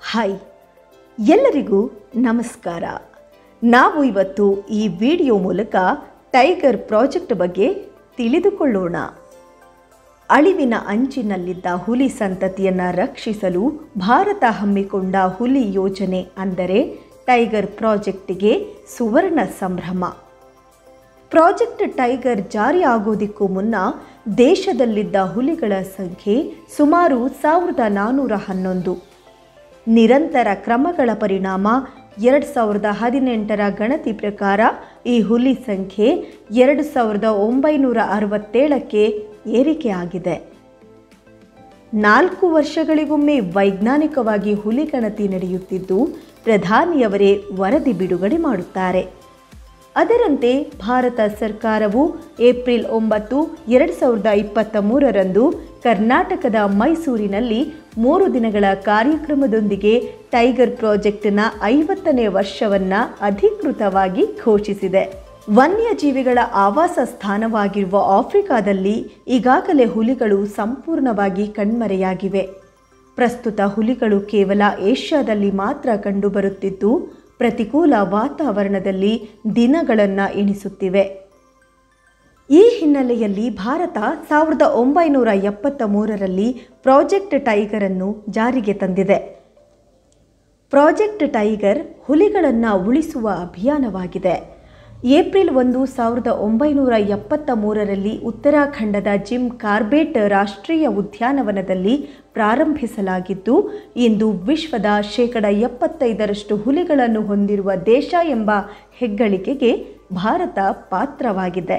hi ಎಲ್ಲರಿಗೂ ನಮಸ್ಕಾರ ನಾವು ಇವತ್ತು ಈ ವಿಡಿಯೋ ಮೂಲಕ ಟೈಗರ್ ಪ್ರಾಜೆಕ್ಟ್ ಬಗ್ಗೆ ತಿಳಿದುಕೊಳ್ಳೋಣ ಅಳಿವಿನ ಅಂಚಿನಲ್ಲಿದ್ದ ಹುಲಿ ಸಂತತಿಯನ್ನು ರಕ್ಷಿಸಲು ಭಾರತ ಹಮ್ಮಿಕೊಂಡ ಹುಲಿ ಯೋಜನೆ ಅಂದರೆ ಟೈಗರ್ ಪ್ರಾಜೆಕ್ಟಿಗೆ ಸುವರ್ಣ ಸಂಭ್ರಮ ಪ್ರಾಜೆಕ್ಟ್ ಟೈಗರ್ ಜಾರಿ ಆಗೋದಕ್ಕೂ ಮುನ್ನ ದೇಶದಲ್ಲಿದ್ದ ಹುಲಿಗಳ ಸಂಖ್ಯೆ ಸುಮಾರು ಸಾವಿರದ ನಾನ್ನೂರ ಹನ್ನೊಂದು ನಿರಂತರ ಕ್ರಮಗಳ ಪರಿಣಾಮ ಎರಡು ಸಾವಿರದ ಹದಿನೆಂಟರ ಗಣತಿ ಪ್ರಕಾರ ಈ ಹುಲಿ ಸಂಖ್ಯೆ ಎರಡು ಸಾವಿರದ ಒಂಬೈನೂರ ಅರವತ್ತೇಳಕ್ಕೆ ಏರಿಕೆಯಾಗಿದೆ ನಾಲ್ಕು ವರ್ಷಗಳಿಗೊಮ್ಮೆ ವೈಜ್ಞಾನಿಕವಾಗಿ ಹುಲಿ ಗಣತಿ ನಡೆಯುತ್ತಿದ್ದು ಪ್ರಧಾನಿಯವರೇ ವರದಿ ಬಿಡುಗಡೆ ಮಾಡುತ್ತಾರೆ ಅದರಂತೆ ಭಾರತ ಸರ್ಕಾರವು ಏಪ್ರಿಲ್ ಒಂಬತ್ತು ಎರಡು ಸಾವಿರದ ಇಪ್ಪತ್ತ ಮೂರರಂದು ಕರ್ನಾಟಕದ ಮೈಸೂರಿನಲ್ಲಿ ಮೂರು ದಿನಗಳ ಕಾರ್ಯಕ್ರಮದೊಂದಿಗೆ ಟೈಗರ್ ಪ್ರಾಜೆಕ್ಟ್ನ ಐವತ್ತನೇ ವರ್ಷವನ್ನು ಅಧಿಕೃತವಾಗಿ ಘೋಷಿಸಿದೆ ವನ್ಯಜೀವಿಗಳ ಆವಾಸ ಸ್ಥಾನವಾಗಿರುವ ಆಫ್ರಿಕಾದಲ್ಲಿ ಈಗಾಗಲೇ ಹುಲಿಗಳು ಸಂಪೂರ್ಣವಾಗಿ ಕಣ್ಮರೆಯಾಗಿವೆ ಪ್ರಸ್ತುತ ಹುಲಿಗಳು ಕೇವಲ ಏಷ್ಯಾದಲ್ಲಿ ಮಾತ್ರ ಕಂಡುಬರುತ್ತಿದ್ದು ಪ್ರತಿಕೂಲ ವಾತಾವರಣದಲ್ಲಿ ದಿನಗಳನ್ನು ಎಣಿಸುತ್ತಿವೆ ಈ ಹಿನ್ನೆಲೆಯಲ್ಲಿ ಭಾರತ ಸಾವಿರದ ಒಂಬೈನೂರ ಎಪ್ಪತ್ತ ಮೂರರಲ್ಲಿ ಪ್ರಾಜೆಕ್ಟ್ ಟೈಗರ್ ಅನ್ನು ಜಾರಿಗೆ ತಂದಿದೆ ಪ್ರಾಜೆಕ್ಟ್ ಟೈಗರ್ ಹುಲಿಗಳನ್ನು ಉಳಿಸುವ ಅಭಿಯಾನವಾಗಿದೆ ಏಪ್ರಿಲ್ ಒಂದು ಸಾವಿರದ ಒಂಬೈನೂರ ಎಪ್ಪತ್ತ ಮೂರರಲ್ಲಿ ಉತ್ತರಾಖಂಡದ ಜಿಮ್ ಕಾರ್ಬೆಟ್ ರಾಷ್ಟ್ರೀಯ ಉದ್ಯಾನವನದಲ್ಲಿ ಪ್ರಾರಂಭಿಸಲಾಗಿದ್ದು ಇಂದು ವಿಶ್ವದ ಶೇಕಡ ಎಪ್ಪತ್ತೈದರಷ್ಟು ಹುಲಿಗಳನ್ನು ಹೊಂದಿರುವ ದೇಶ ಎಂಬ ಹೆಗ್ಗಳಿಕೆಗೆ ಭಾರತ ಪಾತ್ರವಾಗಿದೆ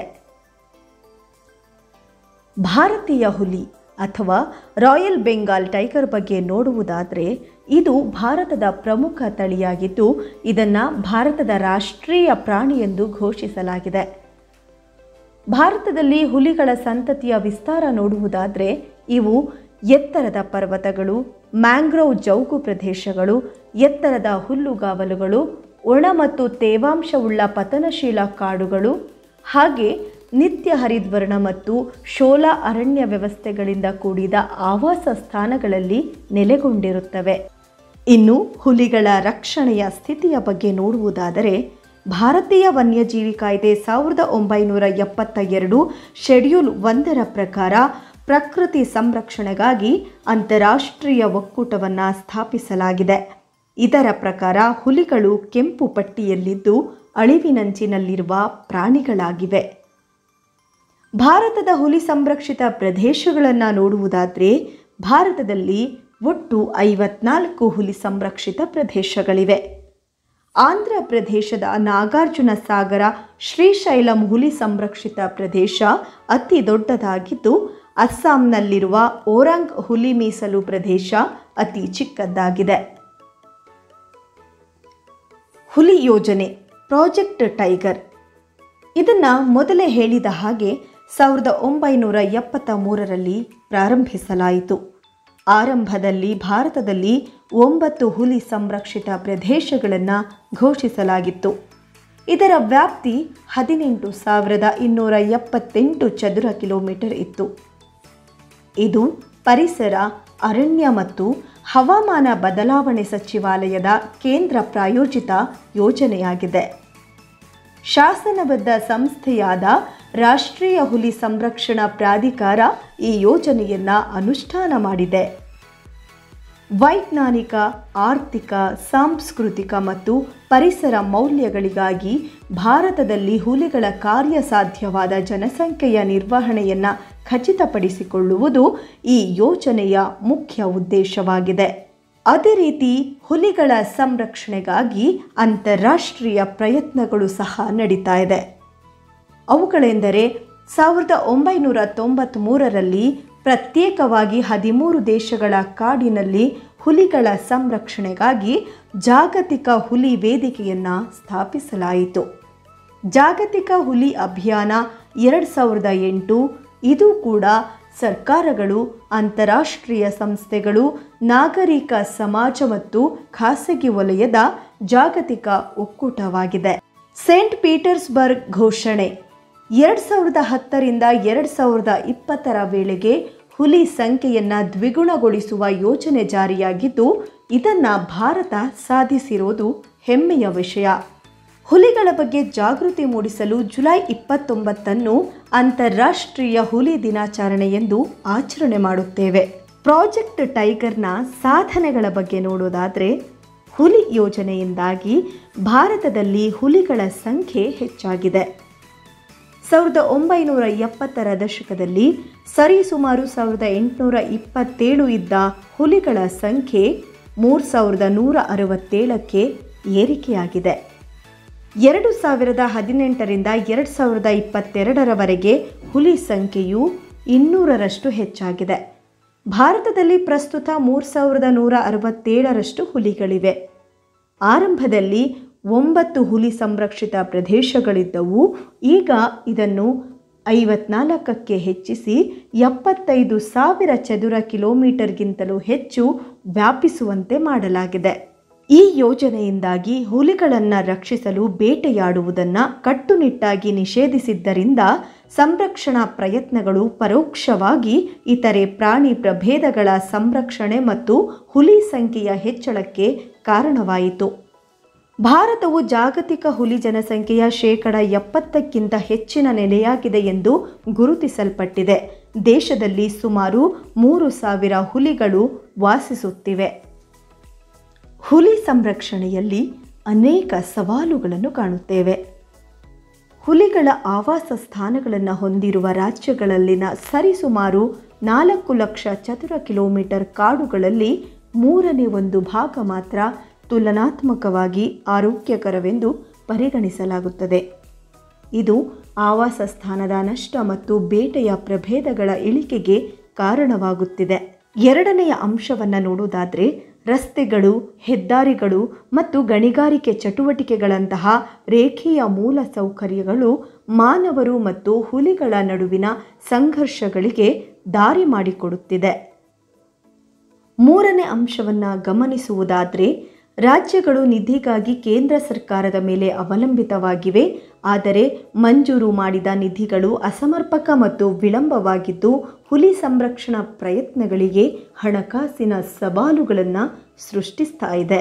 ಭಾರತೀಯ ಹುಲಿ ಅಥವಾ ರಾಯಲ್ ಬೆಂಗಾಲ್ ಟೈಗರ್ ಬಗ್ಗೆ ನೋಡುವುದಾದರೆ ಇದು ಭಾರತದ ಪ್ರಮುಖ ತಳಿಯಾಗಿದ್ದು ಇದನ್ನು ಭಾರತದ ರಾಷ್ಟ್ರೀಯ ಪ್ರಾಣಿ ಎಂದು ಘೋಷಿಸಲಾಗಿದೆ ಭಾರತದಲ್ಲಿ ಹುಲಿಗಳ ಸಂತತಿಯ ವಿಸ್ತಾರ ನೋಡುವುದಾದರೆ ಇವು ಎತ್ತರದ ಪರ್ವತಗಳು ಮ್ಯಾಂಗ್ರೋವ್ ಜೌಗು ಪ್ರದೇಶಗಳು ಎತ್ತರದ ಹುಲ್ಲುಗಾವಲುಗಳು ಒಣ ಮತ್ತು ತೇವಾಂಶವುಳ್ಳ ಪತನಶೀಲ ಕಾಡುಗಳು ಹಾಗೆ ನಿತ್ಯ ಹರಿದ್ವರ್ಣ ಮತ್ತು ಶೋಲಾ ಅರಣ್ಯ ವ್ಯವಸ್ಥೆಗಳಿಂದ ಕೂಡಿದ ಆವಾಸ ಸ್ಥಾನಗಳಲ್ಲಿ ನೆಲೆಗೊಂಡಿರುತ್ತವೆ ಇನ್ನು ಹುಲಿಗಳ ರಕ್ಷಣೆಯ ಸ್ಥಿತಿಯ ಬಗ್ಗೆ ನೋಡುವುದಾದರೆ ಭಾರತೀಯ ವನ್ಯಜೀವಿ ಕಾಯ್ದೆ ಸಾವಿರದ ಒಂಬೈನೂರ ಎಪ್ಪತ್ತ ಎರಡು ಶೆಡ್ಯೂಲ್ ಒಂದರ ಪ್ರಕಾರ ಪ್ರಕೃತಿ ಸಂರಕ್ಷಣೆಗಾಗಿ ಅಂತಾರಾಷ್ಟ್ರೀಯ ಒಕ್ಕೂಟವನ್ನು ಸ್ಥಾಪಿಸಲಾಗಿದೆ ಇದರ ಪ್ರಕಾರ ಹುಲಿಗಳು ಕೆಂಪು ಪಟ್ಟಿಯಲ್ಲಿದ್ದು ಅಳಿವಿನಂಚಿನಲ್ಲಿರುವ ಪ್ರಾಣಿಗಳಾಗಿವೆ ಭಾರತದ ಹುಲಿ ಸಂರಕ್ಷಿತ ಪ್ರದೇಶಗಳನ್ನು ನೋಡುವುದಾದರೆ ಭಾರತದಲ್ಲಿ ಒಟ್ಟು ಐವತ್ನಾಲ್ಕು ಹುಲಿ ಸಂರಕ್ಷಿತ ಪ್ರದೇಶಗಳಿವೆ ಆಂಧ್ರ ಪ್ರದೇಶದ ನಾಗಾರ್ಜುನ ಸಾಗರ ಶ್ರೀಶೈಲಂ ಹುಲಿ ಸಂರಕ್ಷಿತ ಪ್ರದೇಶ ಅತಿ ದೊಡ್ಡದಾಗಿದ್ದು ಅಸ್ಸಾಂನಲ್ಲಿರುವ ಓರಂಗ್ ಹುಲಿ ಮೀಸಲು ಪ್ರದೇಶ ಅತಿ ಚಿಕ್ಕದ್ದಾಗಿದೆ ಹುಲಿ ಯೋಜನೆ ಪ್ರಾಜೆಕ್ಟ್ ಟೈಗರ್ ಇದನ್ನು ಮೊದಲೇ ಹೇಳಿದ ಹಾಗೆ ಸಾವಿರದ ಒಂಬೈನೂರ ಎಪ್ಪತ್ತ ಮೂರರಲ್ಲಿ ಪ್ರಾರಂಭಿಸಲಾಯಿತು ಆರಂಭದಲ್ಲಿ ಭಾರತದಲ್ಲಿ ಒಂಬತ್ತು ಹುಲಿ ಸಂರಕ್ಷಿತ ಪ್ರದೇಶಗಳನ್ನು ಘೋಷಿಸಲಾಗಿತ್ತು ಇದರ ವ್ಯಾಪ್ತಿ ಹದಿನೆಂಟು ಸಾವಿರದ ಇನ್ನೂರ ಎಪ್ಪತ್ತೆಂಟು ಚದುರ ಕಿಲೋಮೀಟರ್ ಇತ್ತು ಇದು ಪರಿಸರ ಅರಣ್ಯ ಮತ್ತು ಹವಾಮಾನ ಬದಲಾವಣೆ ಸಚಿವಾಲಯದ ಕೇಂದ್ರ ಪ್ರಾಯೋಜಿತ ಯೋಜನೆಯಾಗಿದೆ ಶಾಸನಬದ್ಧ ಸಂಸ್ಥೆಯಾದ ರಾಷ್ಟ್ರೀಯ ಹುಲಿ ಸಂರಕ್ಷಣಾ ಪ್ರಾಧಿಕಾರ ಈ ಯೋಜನೆಯನ್ನು ಅನುಷ್ಠಾನ ಮಾಡಿದೆ ವೈಜ್ಞಾನಿಕ ಆರ್ಥಿಕ ಸಾಂಸ್ಕೃತಿಕ ಮತ್ತು ಪರಿಸರ ಮೌಲ್ಯಗಳಿಗಾಗಿ ಭಾರತದಲ್ಲಿ ಹುಲಿಗಳ ಕಾರ್ಯಸಾಧ್ಯವಾದ ಜನಸಂಖ್ಯೆಯ ನಿರ್ವಹಣೆಯನ್ನು ಖಚಿತಪಡಿಸಿಕೊಳ್ಳುವುದು ಈ ಯೋಜನೆಯ ಮುಖ್ಯ ಉದ್ದೇಶವಾಗಿದೆ ಅದೇ ರೀತಿ ಹುಲಿಗಳ ಸಂರಕ್ಷಣೆಗಾಗಿ ಅಂತಾರಾಷ್ಟ್ರೀಯ ಪ್ರಯತ್ನಗಳು ಸಹ ನಡೀತಾ ಇದೆ ಅವುಗಳೆಂದರೆ ಸಾವಿರದ ಒಂಬೈನೂರ ತೊಂಬತ್ತ್ಮೂರರಲ್ಲಿ ಪ್ರತ್ಯೇಕವಾಗಿ ಹದಿಮೂರು ದೇಶಗಳ ಕಾಡಿನಲ್ಲಿ ಹುಲಿಗಳ ಸಂರಕ್ಷಣೆಗಾಗಿ ಜಾಗತಿಕ ಹುಲಿ ವೇದಿಕೆಯನ್ನು ಸ್ಥಾಪಿಸಲಾಯಿತು ಜಾಗತಿಕ ಹುಲಿ ಅಭಿಯಾನ ಎರಡು ಸಾವಿರದ ಎಂಟು ಇದು ಕೂಡ ಸರ್ಕಾರಗಳು ಅಂತಾರಾಷ್ಟ್ರೀಯ ಸಂಸ್ಥೆಗಳು ನಾಗರಿಕ ಸಮಾಜ ಮತ್ತು ಖಾಸಗಿ ವಲಯದ ಜಾಗತಿಕ ಒಕ್ಕೂಟವಾಗಿದೆ ಸೇಂಟ್ ಪೀಟರ್ಸ್ಬರ್ಗ್ ಘೋಷಣೆ ಎರಡು ಸಾವಿರದ ಹತ್ತರಿಂದ ಎರಡು ಸಾವಿರದ ಇಪ್ಪತ್ತರ ವೇಳೆಗೆ ಹುಲಿ ಸಂಖ್ಯೆಯನ್ನು ದ್ವಿಗುಣಗೊಳಿಸುವ ಯೋಜನೆ ಜಾರಿಯಾಗಿದ್ದು ಇದನ್ನು ಭಾರತ ಸಾಧಿಸಿರೋದು ಹೆಮ್ಮೆಯ ವಿಷಯ ಹುಲಿಗಳ ಬಗ್ಗೆ ಜಾಗೃತಿ ಮೂಡಿಸಲು ಜುಲೈ ಇಪ್ಪತ್ತೊಂಬತ್ತನ್ನು ಅಂತಾರಾಷ್ಟ್ರೀಯ ಹುಲಿ ದಿನಾಚರಣೆ ಎಂದು ಆಚರಣೆ ಮಾಡುತ್ತೇವೆ ಪ್ರಾಜೆಕ್ಟ್ ಟೈಗರ್ನ ಸಾಧನೆಗಳ ಬಗ್ಗೆ ನೋಡೋದಾದರೆ ಹುಲಿ ಯೋಜನೆಯಿಂದಾಗಿ ಭಾರತದಲ್ಲಿ ಹುಲಿಗಳ ಸಂಖ್ಯೆ ಹೆಚ್ಚಾಗಿದೆ ಸಾವಿರದ ಒಂಬೈನೂರ ಎಪ್ಪತ್ತರ ದಶಕದಲ್ಲಿ ಸರಿಸುಮಾರು ಸಾವಿರದ ಎಂಟುನೂರ ಇಪ್ಪತ್ತೇಳು ಇದ್ದ ಹುಲಿಗಳ ಸಂಖ್ಯೆ ಮೂರು ಸಾವಿರದ ನೂರ ಅರವತ್ತೇಳಕ್ಕೆ ಏರಿಕೆಯಾಗಿದೆ ಎರಡು ಸಾವಿರದ ಹದಿನೆಂಟರಿಂದ ಎರಡು ಸಾವಿರದ ಇಪ್ಪತ್ತೆರಡರವರೆಗೆ ಹುಲಿ ಸಂಖ್ಯೆಯು ಇನ್ನೂರರಷ್ಟು ಹೆಚ್ಚಾಗಿದೆ ಭಾರತದಲ್ಲಿ ಪ್ರಸ್ತುತ ಮೂರು ಸಾವಿರದ ನೂರ ಅರವತ್ತೇಳರಷ್ಟು ಹುಲಿಗಳಿವೆ ಆರಂಭದಲ್ಲಿ ಒಂಬತ್ತು ಹುಲಿ ಸಂರಕ್ಷಿತ ಪ್ರದೇಶಗಳಿದ್ದವು ಈಗ ಇದನ್ನು ಐವತ್ನಾಲ್ಕಕ್ಕೆ ಹೆಚ್ಚಿಸಿ ಎಪ್ಪತ್ತೈದು ಸಾವಿರ ಚದುರ ಕಿಲೋಮೀಟರ್ಗಿಂತಲೂ ಹೆಚ್ಚು ವ್ಯಾಪಿಸುವಂತೆ ಮಾಡಲಾಗಿದೆ ಈ ಯೋಜನೆಯಿಂದಾಗಿ ಹುಲಿಗಳನ್ನು ರಕ್ಷಿಸಲು ಬೇಟೆಯಾಡುವುದನ್ನು ಕಟ್ಟುನಿಟ್ಟಾಗಿ ನಿಷೇಧಿಸಿದ್ದರಿಂದ ಸಂರಕ್ಷಣಾ ಪ್ರಯತ್ನಗಳು ಪರೋಕ್ಷವಾಗಿ ಇತರೆ ಪ್ರಾಣಿ ಪ್ರಭೇದಗಳ ಸಂರಕ್ಷಣೆ ಮತ್ತು ಹುಲಿ ಸಂಖ್ಯೆಯ ಹೆಚ್ಚಳಕ್ಕೆ ಕಾರಣವಾಯಿತು ಭಾರತವು ಜಾಗತಿಕ ಹುಲಿ ಜನಸಂಖ್ಯೆಯ ಶೇಕಡ ಎಪ್ಪತ್ತಕ್ಕಿಂತ ಹೆಚ್ಚಿನ ನೆಲೆಯಾಗಿದೆ ಎಂದು ಗುರುತಿಸಲ್ಪಟ್ಟಿದೆ ದೇಶದಲ್ಲಿ ಸುಮಾರು ಮೂರು ಸಾವಿರ ಹುಲಿಗಳು ವಾಸಿಸುತ್ತಿವೆ ಹುಲಿ ಸಂರಕ್ಷಣೆಯಲ್ಲಿ ಅನೇಕ ಸವಾಲುಗಳನ್ನು ಕಾಣುತ್ತೇವೆ ಹುಲಿಗಳ ಆವಾಸ ಸ್ಥಾನಗಳನ್ನು ಹೊಂದಿರುವ ರಾಜ್ಯಗಳಲ್ಲಿನ ಸರಿಸುಮಾರು ನಾಲ್ಕು ಲಕ್ಷ ಚದುರ ಕಿಲೋಮೀಟರ್ ಕಾಡುಗಳಲ್ಲಿ ಮೂರನೇ ಒಂದು ಭಾಗ ಮಾತ್ರ ತುಲನಾತ್ಮಕವಾಗಿ ಆರೋಗ್ಯಕರವೆಂದು ಪರಿಗಣಿಸಲಾಗುತ್ತದೆ ಇದು ಆವಾಸ ಸ್ಥಾನದ ನಷ್ಟ ಮತ್ತು ಬೇಟೆಯ ಪ್ರಭೇದಗಳ ಇಳಿಕೆಗೆ ಕಾರಣವಾಗುತ್ತಿದೆ ಎರಡನೆಯ ಅಂಶವನ್ನು ನೋಡುವುದಾದರೆ ರಸ್ತೆಗಳು ಹೆದ್ದಾರಿಗಳು ಮತ್ತು ಗಣಿಗಾರಿಕೆ ಚಟುವಟಿಕೆಗಳಂತಹ ರೇಖೀಯ ಮೂಲ ಸೌಕರ್ಯಗಳು ಮಾನವರು ಮತ್ತು ಹುಲಿಗಳ ನಡುವಿನ ಸಂಘರ್ಷಗಳಿಗೆ ದಾರಿ ಮಾಡಿಕೊಡುತ್ತಿದೆ ಮೂರನೇ ಅಂಶವನ್ನು ಗಮನಿಸುವುದಾದರೆ ರಾಜ್ಯಗಳು ನಿಧಿಗಾಗಿ ಕೇಂದ್ರ ಸರ್ಕಾರದ ಮೇಲೆ ಅವಲಂಬಿತವಾಗಿವೆ ಆದರೆ ಮಂಜೂರು ಮಾಡಿದ ನಿಧಿಗಳು ಅಸಮರ್ಪಕ ಮತ್ತು ವಿಳಂಬವಾಗಿದ್ದು ಹುಲಿ ಸಂರಕ್ಷಣಾ ಪ್ರಯತ್ನಗಳಿಗೆ ಹಣಕಾಸಿನ ಸವಾಲುಗಳನ್ನು ಸೃಷ್ಟಿಸ್ತಾ ಇದೆ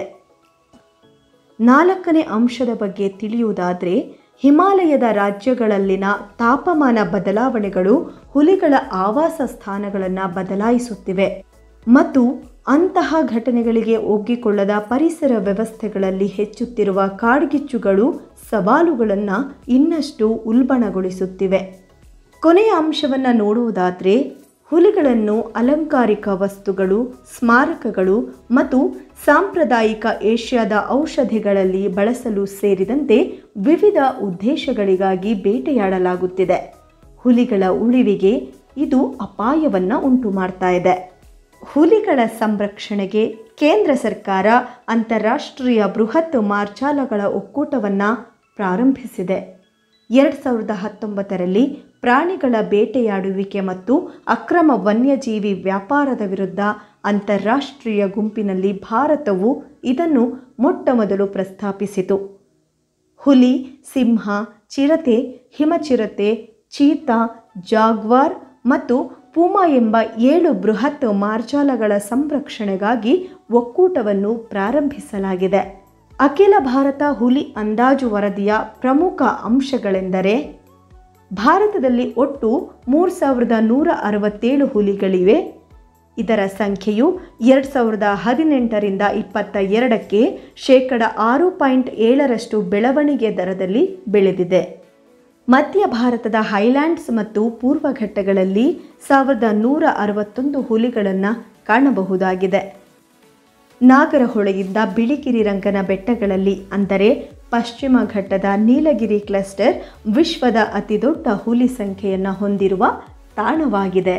ನಾಲ್ಕನೇ ಅಂಶದ ಬಗ್ಗೆ ತಿಳಿಯುವುದಾದರೆ ಹಿಮಾಲಯದ ರಾಜ್ಯಗಳಲ್ಲಿನ ತಾಪಮಾನ ಬದಲಾವಣೆಗಳು ಹುಲಿಗಳ ಆವಾಸ ಸ್ಥಾನಗಳನ್ನು ಬದಲಾಯಿಸುತ್ತಿವೆ ಮತ್ತು ಅಂತಹ ಘಟನೆಗಳಿಗೆ ಒಗ್ಗಿಕೊಳ್ಳದ ಪರಿಸರ ವ್ಯವಸ್ಥೆಗಳಲ್ಲಿ ಹೆಚ್ಚುತ್ತಿರುವ ಕಾಡ್ಗಿಚ್ಚುಗಳು ಸವಾಲುಗಳನ್ನು ಇನ್ನಷ್ಟು ಉಲ್ಬಣಗೊಳಿಸುತ್ತಿವೆ ಕೊನೆಯ ಅಂಶವನ್ನು ನೋಡುವುದಾದರೆ ಹುಲಿಗಳನ್ನು ಅಲಂಕಾರಿಕ ವಸ್ತುಗಳು ಸ್ಮಾರಕಗಳು ಮತ್ತು ಸಾಂಪ್ರದಾಯಿಕ ಏಷ್ಯಾದ ಔಷಧಿಗಳಲ್ಲಿ ಬಳಸಲು ಸೇರಿದಂತೆ ವಿವಿಧ ಉದ್ದೇಶಗಳಿಗಾಗಿ ಬೇಟೆಯಾಡಲಾಗುತ್ತಿದೆ ಹುಲಿಗಳ ಉಳಿವಿಗೆ ಇದು ಅಪಾಯವನ್ನು ಉಂಟು ಮಾಡ್ತಾ ಇದೆ ಹುಲಿಗಳ ಸಂರಕ್ಷಣೆಗೆ ಕೇಂದ್ರ ಸರ್ಕಾರ ಅಂತಾರಾಷ್ಟ್ರೀಯ ಬೃಹತ್ ಮಾರ್ಜಾಲಗಳ ಒಕ್ಕೂಟವನ್ನು ಪ್ರಾರಂಭಿಸಿದೆ ಎರಡು ಸಾವಿರದ ಹತ್ತೊಂಬತ್ತರಲ್ಲಿ ಪ್ರಾಣಿಗಳ ಬೇಟೆಯಾಡುವಿಕೆ ಮತ್ತು ಅಕ್ರಮ ವನ್ಯಜೀವಿ ವ್ಯಾಪಾರದ ವಿರುದ್ಧ ಅಂತಾರಾಷ್ಟ್ರೀಯ ಗುಂಪಿನಲ್ಲಿ ಭಾರತವು ಇದನ್ನು ಮೊಟ್ಟಮೊದಲು ಪ್ರಸ್ತಾಪಿಸಿತು ಹುಲಿ ಸಿಂಹ ಚಿರತೆ ಹಿಮಚಿರತೆ ಚೀತಾ ಜಾಗ್ವಾರ್ ಮತ್ತು ಪೂಮಾ ಎಂಬ ಏಳು ಬೃಹತ್ ಮಾರ್ಜಾಲಗಳ ಸಂರಕ್ಷಣೆಗಾಗಿ ಒಕ್ಕೂಟವನ್ನು ಪ್ರಾರಂಭಿಸಲಾಗಿದೆ ಅಖಿಲ ಭಾರತ ಹುಲಿ ಅಂದಾಜು ವರದಿಯ ಪ್ರಮುಖ ಅಂಶಗಳೆಂದರೆ ಭಾರತದಲ್ಲಿ ಒಟ್ಟು ಮೂರು ಸಾವಿರದ ನೂರ ಅರವತ್ತೇಳು ಹುಲಿಗಳಿವೆ ಇದರ ಸಂಖ್ಯೆಯು ಎರಡು ಸಾವಿರದ ಹದಿನೆಂಟರಿಂದ ಇಪ್ಪತ್ತ ಎರಡಕ್ಕೆ ಶೇಕಡ ಆರು ಪಾಯಿಂಟ್ ಏಳರಷ್ಟು ಬೆಳವಣಿಗೆ ದರದಲ್ಲಿ ಬೆಳೆದಿದೆ ಮಧ್ಯ ಭಾರತದ ಹೈಲ್ಯಾಂಡ್ಸ್ ಮತ್ತು ಪೂರ್ವ ಘಟ್ಟಗಳಲ್ಲಿ ಸಾವಿರದ ನೂರ ಅರವತ್ತೊಂದು ಹುಲಿಗಳನ್ನು ಕಾಣಬಹುದಾಗಿದೆ ನಾಗರಹೊಳೆಯಿಂದ ಬಿಳಿಗಿರಿ ರಂಗನ ಬೆಟ್ಟಗಳಲ್ಲಿ ಅಂದರೆ ಪಶ್ಚಿಮ ಘಟ್ಟದ ನೀಲಗಿರಿ ಕ್ಲಸ್ಟರ್ ವಿಶ್ವದ ಅತಿದೊಡ್ಡ ಹುಲಿ ಸಂಖ್ಯೆಯನ್ನು ಹೊಂದಿರುವ ತಾಣವಾಗಿದೆ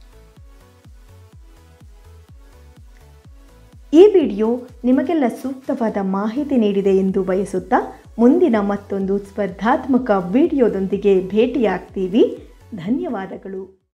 ಈ ವಿಡಿಯೋ ನಿಮಗೆಲ್ಲ ಸೂಕ್ತವಾದ ಮಾಹಿತಿ ನೀಡಿದೆ ಎಂದು ಬಯಸುತ್ತಾ ಮುಂದಿನ ಮತ್ತೊಂದು ಸ್ಪರ್ಧಾತ್ಮಕ ವಿಡಿಯೋದೊಂದಿಗೆ ಭೇಟಿಯಾಗ್ತೀವಿ ಧನ್ಯವಾದಗಳು